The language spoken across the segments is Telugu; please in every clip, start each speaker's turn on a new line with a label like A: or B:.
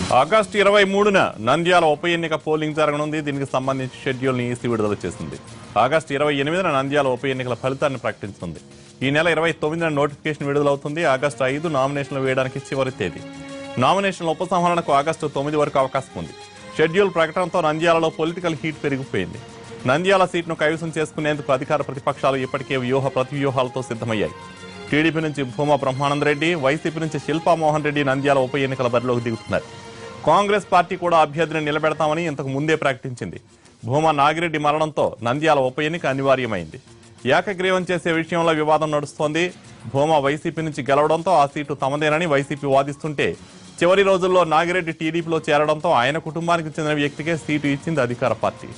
A: ఆగస్టు ఇరవై మూడున నంద్యాల ఉప ఎన్నిక పోలింగ్ జరగనుంది దీనికి సంబంధించి షెడ్యూల్ని ఈసీ విడుదల చేసింది ఆగస్టు ఇరవై ఎనిమిదిన నంద్యాల ఉప ఎన్నికల ఫలితాన్ని ప్రకటించనుంది ఈ నెల ఇరవై తొమ్మిదిన నోటిఫికేషన్ విడుదలవుతుంది ఆగస్టు ఐదు నామినేషన్లు వేయడానికి చివరి తేదీ నామినేషన్ల ఉపసంహరణకు ఆగస్టు తొమ్మిది వరకు అవకాశం ఉంది షెడ్యూల్ ప్రకటనతో నంద్యాలలో పొలిటికల్ హీట్ పెరిగిపోయింది నంద్యాల సీట్ను కైవసం చేసుకునేందుకు అధికార ప్రతిపక్షాలు ఇప్పటికే వ్యూహ ప్రతివ్యూహాలతో సిద్ధమయ్యాయి టీడీపీ నుంచి భూమా బ్రహ్మానంద రెడ్డి వైసీపీ నుంచి శిల్పా మోహన్ రెడ్డి నంద్యాల ఉప ఎన్నికల బరిలోకి దిగుతున్నారు కాంగ్రెస్ పార్టీ కూడా అభ్యర్థిని నిలబెడతామని ఇంతకు ముందే ప్రకటించింది భూమా నాగిరెడ్డి మరణంతో నంద్యాల ఉప ఎన్నిక అనివార్యమైంది ఏకగ్రీవం చేసే విషయంలో వివాదం నడుస్తోంది భూమా వైసీపీ నుంచి గెలవడంతో ఆ సీటు తమదేనని వైసీపీ వాదిస్తుంటే చివరి రోజుల్లో నాగిరెడ్డి టీడీపీలో చేరడంతో ఆయన కుటుంబానికి చెందిన వ్యక్తికే సీటు ఇచ్చింది అధికార పార్టీ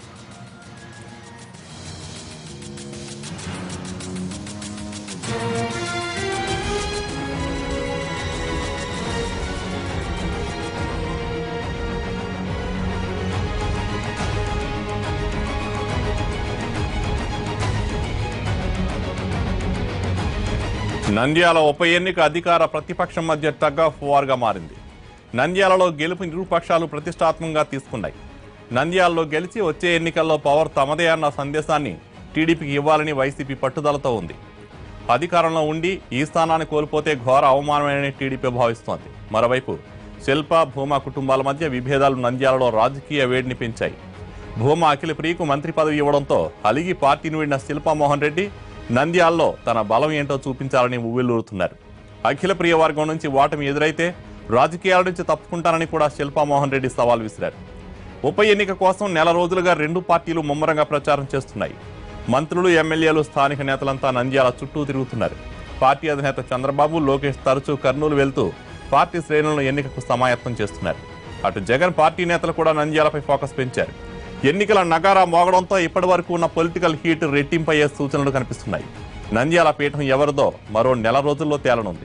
A: నంద్యాల ఉప ఎన్నిక అధికార ప్రతిపక్షం మధ్య టగ్ ఆఫ్ వార్ గా మారింది నంద్యాలలో గెలుపు ఇరుపక్షాలు ప్రతిష్టాత్మకంగా తీసుకున్నాయి నంద్యాలలో గెలిచి వచ్చే ఎన్నికల్లో పవర్ తమదే అన్న సందేశాన్ని టీడీపీకి ఇవ్వాలని వైసీపీ పట్టుదలతో ఉంది అధికారంలో ఉండి ఈ స్థానాన్ని కోల్పోతే ఘోర అవమానమని టీడీపీ భావిస్తోంది మరోవైపు శిల్ప భూమా కుటుంబాల మధ్య విభేదాలు నంద్యాలలో రాజకీయ వేడిని పెంచాయి భూమా అఖిల ప్రియకు మంత్రి పదవి ఇవ్వడంతో అలిగి పార్టీని వీడిన శిల్పా మోహన్ రెడ్డి నంద్యాలలో తన బలం ఏంటో చూపించాలని ఉవ్విల్లూరుతున్నారు అఖిల ప్రియ వర్గం నుంచి ఓటమి ఎదురైతే రాజకీయాల నుంచి తప్పుకుంటానని కూడా శిల్పా మోహన్ రెడ్డి సవాల్ విసిరారు ఉప ఎన్నిక కోసం నెల రోజులుగా రెండు పార్టీలు ముమ్మరంగా ప్రచారం చేస్తున్నాయి మంత్రులు ఎమ్మెల్యేలు స్థానిక నేతలంతా నంద్యాల చుట్టూ తిరుగుతున్నారు పార్టీ అధినేత చంద్రబాబు లోకేష్ తరచూ కర్నూలు వెళ్తూ పార్టీ శ్రేణులను ఎన్నికకు సమాయత్తం చేస్తున్నారు అటు జగన్ పార్టీ నేతలు కూడా నంద్యాలపై ఫోకస్ పెంచారు ఎన్నికల నగారా మోగడంతో ఇప్పటి వరకు ఉన్న పొలిటికల్ హీట్ రెట్టింపయ్యే సూచనలు కనిపిస్తున్నాయి నంద్యాల పీఠం ఎవరిదో మరో నెల రోజుల్లో తేలనుంది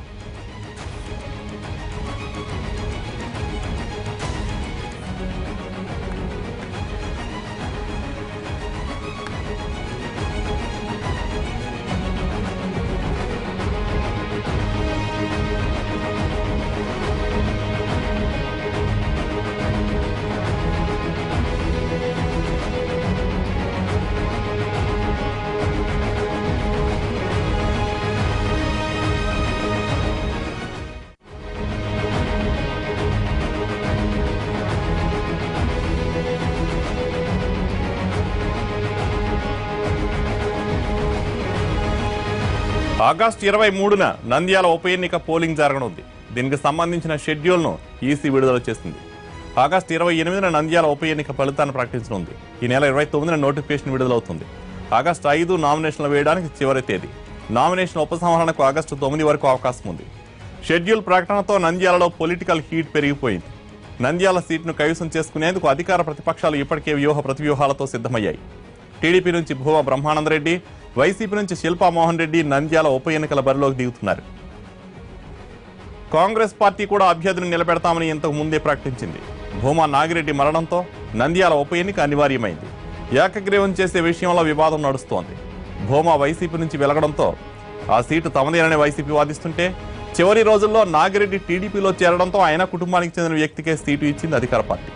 A: ఆగస్టు ఇరవై మూడున నంద్యాల ఉప ఎన్నిక పోలింగ్ జరగనుంది దీనికి సంబంధించిన షెడ్యూల్ను ఈసీ విడుదల చేసింది ఆగస్టు ఇరవై ఎనిమిదిన నంద్యాల ఉప ఎన్నిక ఫలితాన్ని ప్రకటించనుంది ఈ నెల ఇరవై తొమ్మిదిన నోటిఫికేషన్ విడుదలవుతుంది ఆగస్టు ఐదు నామినేషన్లు వేయడానికి చివరి తేదీ నామినేషన్ ఉపసంహరణకు ఆగస్టు తొమ్మిది వరకు అవకాశం ఉంది షెడ్యూల్ ప్రకటనతో నంద్యాలలో పొలిటికల్ హీట్ పెరిగిపోయింది నంద్యాల సీట్ను కైవసం చేసుకునేందుకు అధికార ప్రతిపక్షాలు ఇప్పటికే వ్యూహ ప్రతివ్యూహాలతో సిద్ధమయ్యాయి టీడీపీ నుంచి భూమా బ్రహ్మానంద రెడ్డి వైసీపీ నుంచి శిల్పా మోహన్ రెడ్డి నంద్యాల ఉప ఎన్నికల బరిలోకి దిగుతున్నారు కాంగ్రెస్ పార్టీ కూడా అభ్యర్థిని నిలబెడతామని ఇంతకు ముందే ప్రకటించింది భూమా నాగిరెడ్డి మరణంతో నంద్యాల ఉప ఎన్నిక అనివార్యమైంది ఏకగ్రీవం చేసే విషయంలో వివాదం నడుస్తోంది భూమా వైసీపీ నుంచి వెలగడంతో ఆ సీటు తమదేనని వైసీపీ వాదిస్తుంటే చివరి రోజుల్లో నాగిరెడ్డి టీడీపీలో చేరడంతో ఆయన కుటుంబానికి చెందిన వ్యక్తికే సీటు ఇచ్చింది అధికార పార్టీ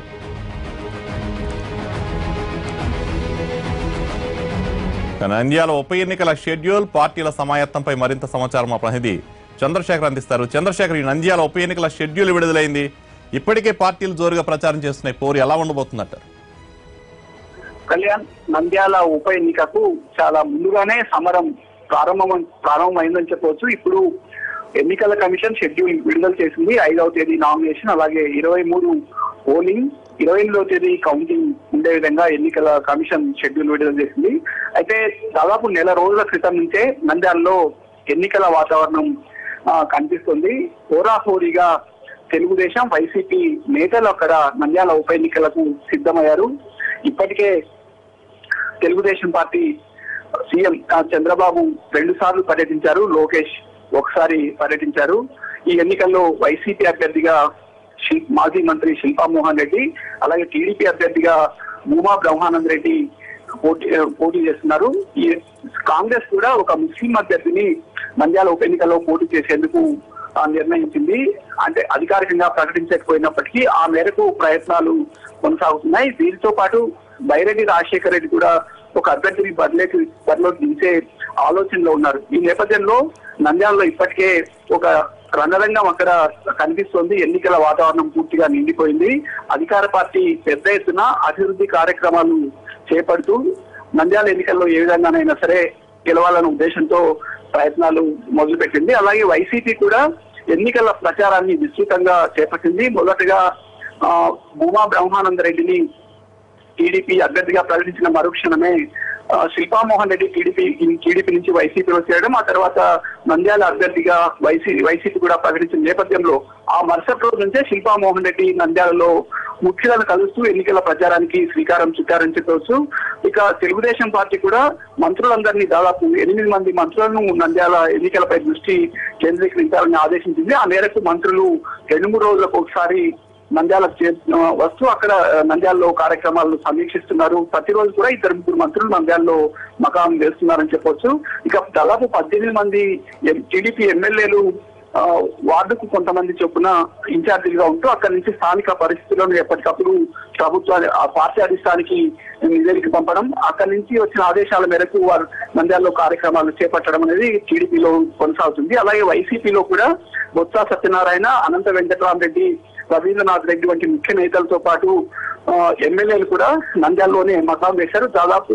A: నంద్యాల ఉప ఎన్నికల షెడ్యూల్ పార్టీల సమాయత్తంపై మరింత సమాచారం మా ప్రతినిధి చంద్రశేఖర్ అందిస్తారు చంద్రశేఖర్ ఈ నంద్యాల ఉప ఎన్నికల షెడ్యూల్ విడుదలైంది ఇప్పటికే పార్టీలు జోరుగా ప్రచారం చేస్తున్నాయి పోరు ఎలా ఉండబోతుందంటారు
B: కళ్యాణ్ నంద్యాల ఉప ఎన్నికకు చాలా ముందుగానే సమరం ప్రారంభం ప్రారంభమైందని చెప్పవచ్చు ఇప్పుడు ఎన్నికల కమిషన్ షెడ్యూల్ విడుదల చేసింది ఐదవ తేదీ నామినేషన్ అలాగే ఇరవై మూడు పోలింగ్ ఇరవై ఎనిమిదవ తేదీ కౌంటింగ్ ఉండే విధంగా ఎన్నికల కమిషన్ షెడ్యూల్ విడుదల చేసింది అయితే దాదాపు నెల రోజుల క్రితం నుంచే నంద్యాలలో ఎన్నికల వాతావరణం ఆ, కనిపిస్తుంది హోరాహోరీగా తెలుగుదేశం వైసీపీ నేతలు అక్కడ నంద్యాల ఉప ఎన్నికలకు సిద్ధమయ్యారు ఇప్పటికే తెలుగుదేశం పార్టీ సీఎం ఆ, చంద్రబాబు రెండు సార్లు పర్యటించారు లోకేష్ ఒకసారి పర్యటించారు ఈ ఎన్నికల్లో వైసీపీ అభ్యర్థిగా శిల్- మాజీ మంత్రి శిల్పా మోహన్ రెడ్డి అలాగే టీడీపీ అభ్యర్థిగా భూమా బ్రహ్మానంద్ రెడ్డి పోటీ పోటీ చేస్తున్నారు ఈ కాంగ్రెస్ కూడా ఒక ముస్లిం అభ్యర్థిని నంద్యాల ఉప ఎన్నికల్లో పోటీ చేసేందుకు ఆ, నిర్ణయించింది అంటే అధికారికంగా ప్రకటించకపోయినప్పటికీ ఆ మేరకు ప్రయత్నాలు కొనసాగుతున్నాయి దీనితో పాటు బైరెడ్డి రాజశేఖర రెడ్డి కూడా ఒక అభ్యర్థిని బరిలోకి బరిలోకి దించే ఆలోచనలో ఉన్నారు ఈ నేపథ్యంలో నంద్యాలలో ఇప్పటికే ఒక రణరంగం అక్కడ కనిపిస్తోంది ఎన్నికల వాతావరణం పూర్తిగా నిండిపోయింది అధికార పార్టీ పెద్ద ఎత్తున అభివృద్ధి కార్యక్రమాలు చేపడుతూ నంద్యాల ఎన్నికల్లో ఏ విధంగానైనా సరే గెలవాలన్న ఉద్దేశంతో ప్రయత్నాలు మొదలుపెట్టింది అలాగే వైసీపీ కూడా ఎన్నికల ప్రచారాన్ని విస్తృతంగా చేపట్టింది మొదటగా ఆ, భూమా బ్రహ్మానంద రెడ్డిని టీడీపీ అభ్యర్థిగా ప్రకటించిన మరుక్షణమే ఆ, శిల్పామోహన్ రెడ్డి టీడీపీ టీడీపీ నుంచి వైసీపీలో చేరడం ఆ తర్వాత నంద్యాల అభ్యర్థిగా వైసీ వైసీపీ కూడా ప్రకటించిన నేపథ్యంలో ఆ మరుసటి రోజు నుంచే శిల్పామోహన్ రెడ్డి నంద్యాలలో ముఖ్యులను కలుస్తూ ఎన్నికల ప్రచారానికి శ్రీకారం చుట్టారని చెప్పవచ్చు ఇక తెలుగుదేశం పార్టీ కూడా మంత్రులందరినీ దాదాపు ఎనిమిది మంది మంత్రులను నంద్యాల ఎన్నికలపై దృష్టి కేంద్రీకరించాలని ఆదేశించింది ఆ మేరకు మంత్రులు రెండు మూడు రోజులకు ఒకసారి నంద్యాలకు చే- ఆ, వస్తూ అక్కడ ఆ, నంద్యాలలో కార్యక్రమాలు సమీక్షిస్తున్నారు ప్రతిరోజు కూడా ఇద్దరు ముగ్గురు మంత్రులు నంద్యాలలో మకాం వేస్తున్నారని చెప్పొచ్చు ఇక దాదాపు పద్దెనిమిది మంది టీడీపీ ఎమ్మెల్యేలు ఆ, వార్డుకు కొంతమంది చొప్పున ఇన్ఛార్జీలుగా ఉంటూ అక్కడి నుంచి స్థానిక పరిస్థితులను ఎప్పటికప్పుడు ప్రభుత్వ ఆ పార్టీ అధిష్టానికి నివేదిక పంపడం అక్కడి నుంచి వచ్చిన ఆదేశాల మేరకు వారు నంద్యాలలో కార్యక్రమాలు చేపట్టడం అనేది టీడీపీలో కొనసాగుతుంది అలాగే వైసీపీలో కూడా బొత్స సత్యనారాయణ అనంత వెంకటరామరెడ్డి రవీంద్రనాథ్ రెడ్డి వంటి ముఖ్య నేతలతో పాటు ఆ, ఎమ్మెల్యేలు కూడా నంద్యాలలోనే మకాం వేశారు దాదాపు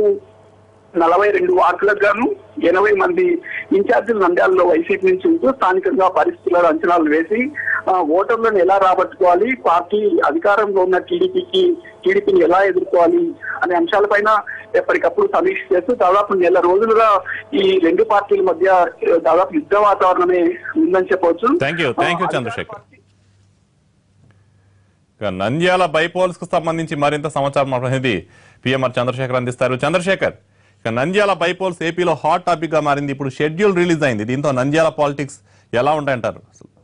B: నలభై రెండు వార్డులకు గాను ఎనభై మంది ఇన్ఛార్జీలు నంద్యాలలో వైసీపీ నుంచి ఉంటూ స్థానికంగా పరిస్థితుల అంచనాలు వేసి ఆ, ఓటర్లను ఎలా రాబట్టుకోవాలి పార్టీ అధికారంలో ఉన్న టీడీపీకి టీడీపీని ఎలా ఎదుర్కోవాలి అనే అంశాలపైన ఎప్పటికప్పుడు సమీక్ష చేస్తూ దాదాపు నెల రోజులుగా ఈ రెండు పార్టీల మధ్య ఆ, దాదాపు యుద్ధ వాతావరణమే ఉందని చెప్పవచ్చు
A: థ్యాంక్ యూ థ్యాంక్ యూ
B: ఆ,
A: చంద్రశేఖర్ ఇక నంద్యాల బైపోల్స్ కు సంబంధించి మరింత సమాచారం మా ప్రతినిధి పిఎంఆర్ చంద్రశేఖర్ అందిస్తారు చంద్రశేఖర్ ఇక నంద్యాల బైపోల్స్ ఏపీలో హాట్ టాపిక్ గా మారింది ఇప్పుడు షెడ్యూల్ రిలీజ్ అయింది దీంతో నంద్యాల పాలిటిక్స్ ఎలా ఉంటాయంటారు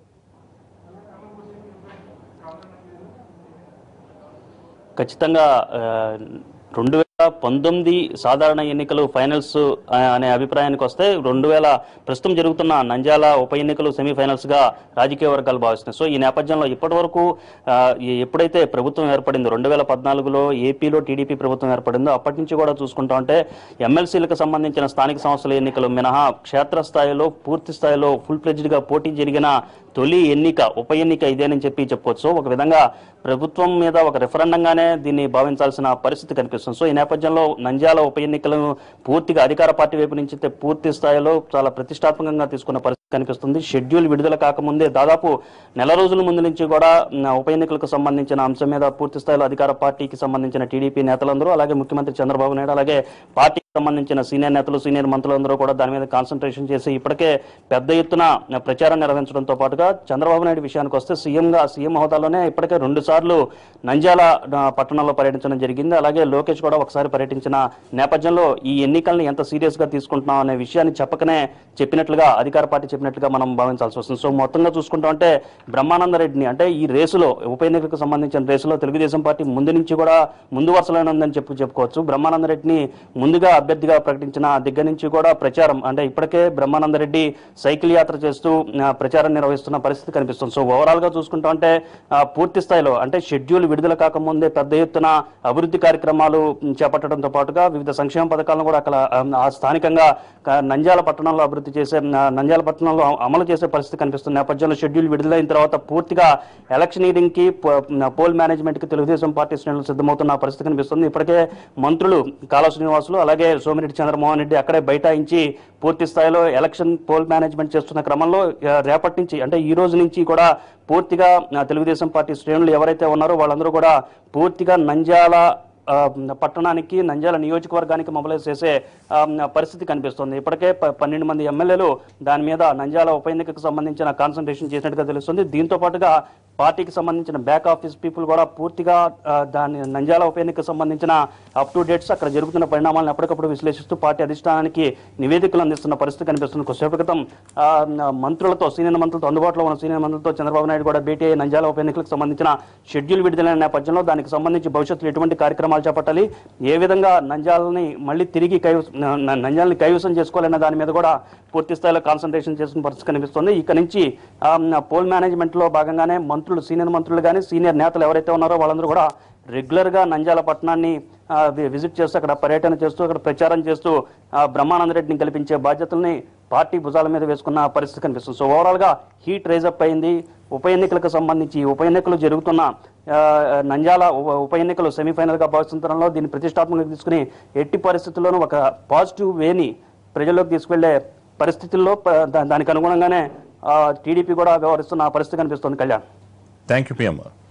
C: ఖచ్చితంగా ఆ, రెండు వేల పంతొమ్మిది సాధారణ ఎన్నికలు ఫైనల్స్ ఆ, అనే అభిప్రాయానికి వస్తే రెండు వేల ప్రస్తుతం జరుగుతున్న నంద్యాల ఉప ఎన్నికలు సెమీఫైనల్స్ గా రాజకీయ వర్గాలు భావిస్తున్నాయి సో ఈ నేపథ్యంలో ఇప్పటి వరకు ఆ, ఈ- ఎప్పుడైతే ప్రభుత్వం ఏర్పడిందో రెండు వేల పద్నాలుగులో ఏపీలో టీడీపీ ప్రభుత్వం ఏర్పడిందో అప్పటి నుంచి కూడా చూసుకుంటా ఉంటే ఎమ్మెల్సీలకు సంబంధించిన స్థానిక సంస్థల ఎన్నికలు మినహా క్షేత్రస్థాయిలో పూర్తి స్థాయిలో ఫుల్ ఫ్లెడ్జ్డ్ గా పోటీ జరిగిన తొలి ఎన్నిక ఉప ఎన్నిక ఇదేనని చెప్పి చెప్పొచ్చు ఒక విధంగా ప్రభుత్వం మీద ఒక రెఫరెండంగానే దీన్ని భావించాల్సిన పరిస్థితి కనిపిస్తుంది సో ఈ నేపథ్యంలో నంద్యాల ఉప ఎన్నికలను పూర్తిగా అధికార పార్టీ వైపు నుంచి అయితే పూర్తి స్థాయిలో చాలా ప్రతిష్టాత్మకంగా తీసుకున్న పరిస్థితి కనిపిస్తుంది షెడ్యూల్ విడుదల కాకముందే దాదాపు నెల రోజుల ముందు నుంచి కూడా మ్, ఉప ఎన్నికలకు సంబంధించిన అంశం మీద పూర్తి స్థాయిలో అధికార పార్టీకి సంబంధించిన టీడీపీ నేతలందరూ అలాగే ముఖ్యమంత్రి చంద్రబాబు నాయుడు అలాగే పార్టీకి సంబంధించిన సీనియర్ నేతలు సీనియర్ మంత్రులందరూ కూడా దాని మీద కాన్సన్ట్రేషన్ చేసి ఇప్పటికే పెద్ద ఎత్తున ప్రచారం నిర్వహించడంతో పాటుగా చంద్రబాబు నాయుడు విషయానికి వస్తే సీఎంగా సీఎం హోదాలోనే ఇప్పటికే రెండు సార్లు నంద్యాల ఆ, పట్టణంలో పర్యటించడం జరిగింది అలాగే లోకేష్ కూడా ఒకసారి పర్యటించిన నేపథ్యంలో ఈ ఎన్నికల్ని ఎంత సీరియస్ గా తీసుకుంటున్నాం అనే విషయాన్ని చెప్పకనే చెప్పినట్లుగా అధికార పార్టీ చెప్పినట్లుగా మనం భావించాల్సి వస్తుంది సో మొత్తంగా చూసుకుంటా అంటే బ్రహ్మానంద రెడ్డిని అంటే ఈ రేసులో ఉప ఎన్నికలకు సంబంధించిన రేసులో తెలుగుదేశం పార్టీ ముందు నుంచి కూడా ముందు వరుసలోనే ఉందని చెప్పి చెప్పుకోవచ్చు బ్రహ్మానంద రెడ్డిని ముందుగా అభ్యర్థిగా ప్రకటించిన దగ్గర నుంచి కూడా ప్రచారం అంటే ఇప్పటికే బ్రహ్మానంద రెడ్డి సైకిల్ యాత్ర చేస్తూ ఆ, ప్రచారం నిర్వహిస్తున్న పరిస్థితి కనిపిస్తుంది సో ఓవరాల్ గా చూసుకుంటా అంటే ఆ, పూర్తి స్థాయిలో అంటే షెడ్యూల్ విడుదల కాకముందే పెద్ద ఎత్తున అభివృద్ధి కార్యక్రమాలు ఉమ్, చేపట్టడంతో పాటుగా వివిధ సంక్షేమ పథకాలను కూడా అక్కడ ఆ, ఆ స్థానికంగా క- నంద్యాల పట్టణంలో అభివృద్ధి చేసే ఆ, నంద్యాల పట్టణంలో అమలు చేసే పరిస్థితి కనిపిస్తుంది నేపథ్యంలో షెడ్యూల్ విడుదలైన తర్వాత పూర్తిగా ఎలక్షనీరింగ్ కి పో- పోల్ మేనేజ్మెంట్ కి తెలుగుదేశం పార్టీ శ్రేణులు సిద్ధమవుతున్న పరిస్థితి కనిపిస్తుంది ఇప్పటికే మంత్రులు కాళ శ్రీనివాసులు అలాగే సోమిరెడ్డి చంద్రమోహన్ రెడ్డి అక్కడే బైఠాయించి పూర్తి స్థాయిలో ఎలక్షన్ పోల్ మేనేజ్మెంట్ చేస్తున్న క్రమంలో ఆ, రేపటి నుంచి అంటే ఈ రోజు నుంచి కూడా పూర్తిగా ఆ, తెలుగుదేశం పార్టీ శ్రేణులు ఎవరైతే ఉన్నారో వాళ్ళందరూ కూడా పూర్తిగా నంద్యాల ఆ, పట్టణానికి నంద్యాల నియోజకవర్గానికి మొబలైజ్ చేసే ఆ, పరిస్థితి కనిపిస్తుంది ఇప్పటికే ప- పన్నెండు మంది ఎమ్మెల్యేలు దాని మీద నంద్యాల ఉప ఎన్నికకు సంబంధించిన కాన్సన్ట్రేషన్ చేసినట్టుగా తెలుస్తుంది దీంతో పాటుగా పార్టీకి సంబంధించిన బ్యాక్ ఆఫీస్ పీపుల్ కూడా పూర్తిగా ఆ, దాని నంద్యాల ఉప ఎన్నికకు సంబంధించిన అప్ టు డేట్స్ అక్కడ జరుగుతున్న పరిణామాలను ఎప్పటికప్పుడు విశ్లేషిస్తూ పార్టీ అధిష్టానానికి నివేదికలు అందిస్తున్న పరిస్థితి కనిపిస్తుంది కొద్దిసేపు క్రితం ఆ, మంత్రులతో సీనియర్ మంత్రులతో అందుబాటులో ఉన్న సీనియర్ మంత్రులతో చంద్రబాబు నాయుడు కూడా భేటీ అయ్యి నంద్యాల ఉప ఎన్నికలకు సంబంధించిన షెడ్యూల్ విడుదలైన నేపథ్యంలో దానికి సంబంధించి భవిష్యత్తులో ఎటువంటి కార్యక్రమాలు చేపట్టాలి ఏ విధంగా నంద్యాలని మళ్ళీ తిరిగి కైవసం న- నంద్యాలని కైవసం చేసుకోవాలన్న దాని మీద కూడా పూర్తి స్థాయిలో కాన్సన్ట్రేషన్ చేసిన పరిస్థితి కనిపిస్తుంది ఇక నుంచి ఆ, పోల్ మేనేజ్మెంట్ లో భాగంగానే మంత్రులు సీనియర్ మంత్రులు కానీ సీనియర్ నేతలు ఎవరైతే ఉన్నారో వాళ్ళందరూ కూడా రెగ్యులర్ గా నంద్యాల పట్టణాన్ని ఆ, వి- విజిట్ చేస్తూ అక్కడ పర్యటన చేస్తూ అక్కడ ప్రచారం చేస్తూ ఆ, బ్రహ్మానంద రెడ్డిని గెలిపించే బాధ్యతల్ని పార్టీ భుజాల మీద వేసుకున్న పరిస్థితి కనిపిస్తుంది సో ఓవరాల్ గా హీట్ రైజ్ అప్ అయింది ఉప ఎన్నికలకు సంబంధించి ఉప ఎన్నికలు జరుగుతున్న ఆ, నంద్యాల ఉప- ఉప ఎన్నికలు సెమీఫైనల్ గా భావిస్తుండడంలో దీన్ని ప్రతిష్టాత్మకంగా తీసుకుని ఎట్టి పరిస్థితుల్లోనూ ఒక పాజిటివ్ వేని ప్రజల్లోకి తీసుకెళ్లే పరిస్థితుల్లో ప- దా- దానికి అనుగుణంగానే టీడీపీ కూడా వ్యవహరిస్తున్న పరిస్థితి కనిపిస్తుంది కళ్యాణ్
A: థ్యాంక్ యూ పిఎం